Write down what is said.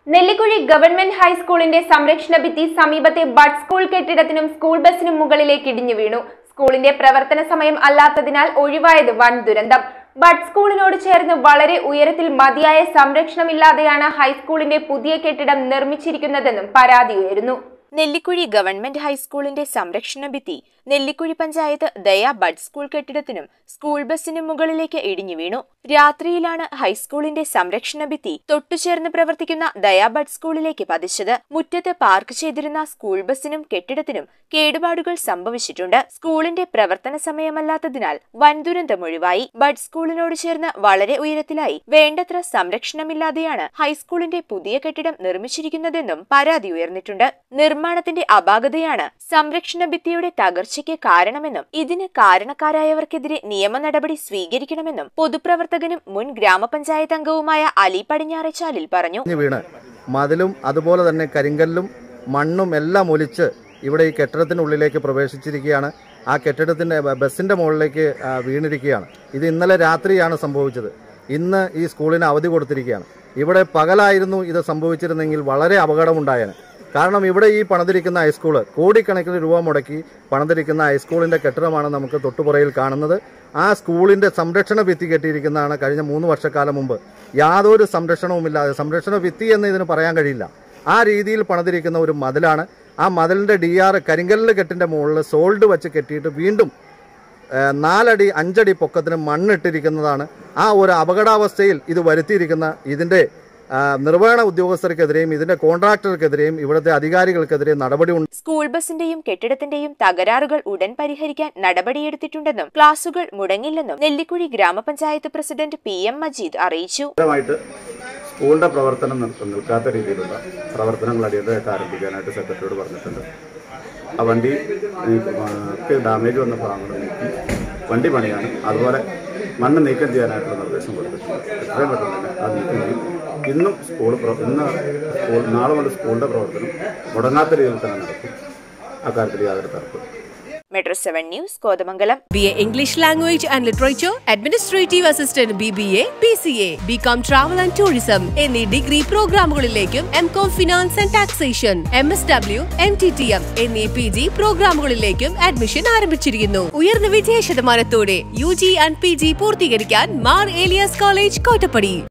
Nellikuzhi government ഹൈസ്കൂളിന്റെ സംരക്ഷണ ഭിത്തി സമീപത്തെ ബഡ് സ്കൂൾ കെട്ടിടത്തിനും സ്കൂൾ ബസിനും മുകളിലേക്ക് ഇടിഞ്ഞു വീണു സ്കൂളിന്റെ പ്രവർത്തന സമയം അല്ലാത്തതിനാൽ ഒഴിവായത് വൻ ദുരന്തം ബഡ് സ്കൂളിനോട് ചേർന്ന് വളരെ ഉയരത്തിൽ മതിയായ സംരക്ഷണമില്ലാതെയാണ് ഹൈസ്കൂളിന്റെ പുതിയ കെട്ടിടം നിർമ്മിച്ചിരിക്കുന്നതെന്നും പരാതി ഉയരുന്നു നെല്ലിക്കുഴി ഗവൺമെന്റ് ഹൈസ്കൂളിന്റെ സംരക്ഷണ ഭിത്തി നെല്ലിക്കുഴി പഞ്ചായത്ത് ദയ ബഡ് സ്കൂൾ കെട്ടിടത്തിനും സ്കൂൾ ബസിനും മുകളിലേക്ക് ഇടിഞ്ഞു വീണു രാത്രിയിലാണ് ഹൈസ്കൂളിന്റെ സംരക്ഷണ ഭിത്തി തൊട്ടുചേർന്ന് പ്രവർത്തിക്കുന്ന ദയ ബഡ് സ്കൂളിലേക്ക് പതിച്ചത് മുറ്റത്ത് പാർക്ക് ചെയ്തിരുന്ന സ്കൂൾ ബസിനും കെട്ടിടത്തിനും കേടുപാടുകൾ സംഭവിച്ചിട്ടുണ്ട് സ്കൂളിന്റെ പ്രവർത്തന സമയമല്ലാത്തതിനാൽ വൻ ദുരന്തം ഒഴിവായി ബഡ് സ്കൂളിനോട് ചേർന്ന് വളരെ ഉയരത്തിലായി വേണ്ടത്ര സംരക്ഷണമില്ലാതെയാണ് ഹൈസ്കൂളിന്റെ പുതിയ കെട്ടിടം നിർമ്മിച്ചിരിക്കുന്നതെന്നും പരാതി ഉയർന്നിട്ടുണ്ട് നിർമ്മാണത്തിന്റെ അപാകതയാണ് സംരക്ഷണ ഭിത്തിയുടെ തകർച്ചയ്ക്ക് കാരണമെന്നും ഇതിന് കാരണക്കാരായവർക്കെതിരെ നിയമ നടപടി സ്വീകരിക്കണമെന്നും പൊതുപ്രവർത്തകനും മുൻ ഗ്രാമപഞ്ചായത്ത് അംഗവുമായ അലി പടിഞ്ഞാറേച്ചാലിൽ പറഞ്ഞു ഇടിഞ്ഞ് വീണ് മതിലും അതുപോലെ തന്നെ കരിങ്കല്ലും മണ്ണും എല്ലാം ഒലിച്ച് ഇവിടെ ഈ കെട്ടിടത്തിനുള്ളിലേക്ക് പ്രവേശിച്ചിരിക്കുകയാണ് ആ കെട്ടിടത്തിൻ്റെ ബസ്സിൻ്റെ മുകളിലേക്ക് ആ, വീണിരിക്കുകയാണ് ഇത് ഇന്നലെ രാത്രിയാണ് സംഭവിച്ചത് ഇന്ന് ഈ സ്കൂളിന് അവധി കൊടുത്തിരിക്കുകയാണ് ഇവിടെ പകലായിരുന്നു ഇത് സംഭവിച്ചിരുന്നെങ്കിൽ വളരെ അപകടമുണ്ടായേനെ കാരണം ഇവിടെ ഈ പണിതിരിക്കുന്ന ഹൈസ്കൂള് കോടിക്കണക്കിന് രൂപ മുടക്കി പണിതിരിക്കുന്ന ഹൈസ്കൂളിൻ്റെ കെട്ടിടമാണ് നമുക്ക് തൊട്ടുപുറയിൽ കാണുന്നത് ആ സ്കൂളിൻ്റെ സംരക്ഷണ ഭിത്തി കെട്ടിയിരിക്കുന്നതാണ് കഴിഞ്ഞ മൂന്ന് വർഷക്കാലം മുമ്പ് യാതൊരു സംരക്ഷണവുമില്ലാതെ സംരക്ഷണ ഭിത്തി എന്ന് ഇതിന് പറയാൻ കഴിയില്ല ആ രീതിയിൽ പണിതിരിക്കുന്ന ഒരു മതിലാണ് ആ മതിലിൻ്റെ ഡി ആർ കരിങ്കല്ല് കെട്ടിൻ്റെ മുകളിൽ സോൾഡ് വെച്ച് കെട്ടിയിട്ട് വീണ്ടും ഏഹ്, നാലടി അഞ്ചടി പൊക്കത്തിന് മണ്ണിട്ടിരിക്കുന്നതാണ് ആ ഒരു അപകടാവസ്ഥയിൽ ഇത് വരുത്തിയിരിക്കുന്ന ഇതിൻ്റെ ആ, നിർവഹണ ഉദ്യോഗസ്ഥർക്കെതിരെയും ഇതിൻ്റെ കോൺട്രാക്ടർക്കെതിരെയും ഇവിടുത്തെ അധികാരികൾക്കെതിരെയും നടപടി ഉണ്ട് സ്കൂൾ ബസിന്റെയും കെട്ടിടത്തിന്റെയും തകരാറുകൾ ഉടൻ പരിഹരിക്കാൻ നടപടിയെടുത്തിട്ടുണ്ടെന്നും ക്ലാസുകൾ മുടങ്ങില്ലെന്നും നെല്ലിക്കുഴി ഗ്രാമപഞ്ചായത്ത് പ്രസിഡന്റ് പി എം മജീദ് അറിയിച്ചു പരമായിട്ട് സ്കൂളിന്റെ പ്രവർത്തനം നിൽ- നിൽക്കാത്ത രീതിയിലുള്ള പ്രവർത്തനങ്ങൾ അടിയന്തരമായിട്ട് ആരംഭിക്കാനായിട്ട് സെക്രട്ടറിയോട് പറഞ്ഞിട്ടുണ്ട് ആ വണ്ടി ഈ, ആ, ക്ക് ഡാമേജ് വന്ന ഭാഗങ്ങൾ നീക്കി വണ്ടി പണിയാനും അതുപോലെ മണ്ണ് നീക്കം ചെയ്യാനായിട്ടുള്ള നിർദ്ദേശം കൊടുത്തിട്ടുണ്ട് എത്രയും പെട്ടെന്ന് തന്നെ അത് നീക്കം ചെയ്യും ഇന്നും സ്കൂൾ പ്ര- ഇന്ന് സ്കൂൾ നാളെ മുതൽ സ്കൂളിന്റെ പ്രവർത്തനം മുടങ്ങാത്ത രീതിയിൽ തന്നെ നടക്കും അക്കാര്യത്തിൽ യാതൊരു തർക്കവും metro seven news Kothamangalam BA English Language and Literature, Administrative Assistant BBA, BCA, BCom Travel and Tourism എന്നീ ഡിഗ്രി പ്രോഗ്രാമുകളിലേക്കും M com finance and taxation M S W M T T M എന്നീ പി ജി പ്രോഗ്രാമുകളിലേക്കും admission ആരംഭിച്ചിരിക്കുന്നു ഉയർന്ന വിജയ ശതമാനത്തോടെ U G and P G പൂർത്തീകരിക്കാൻ Mar Elias college Kottappadi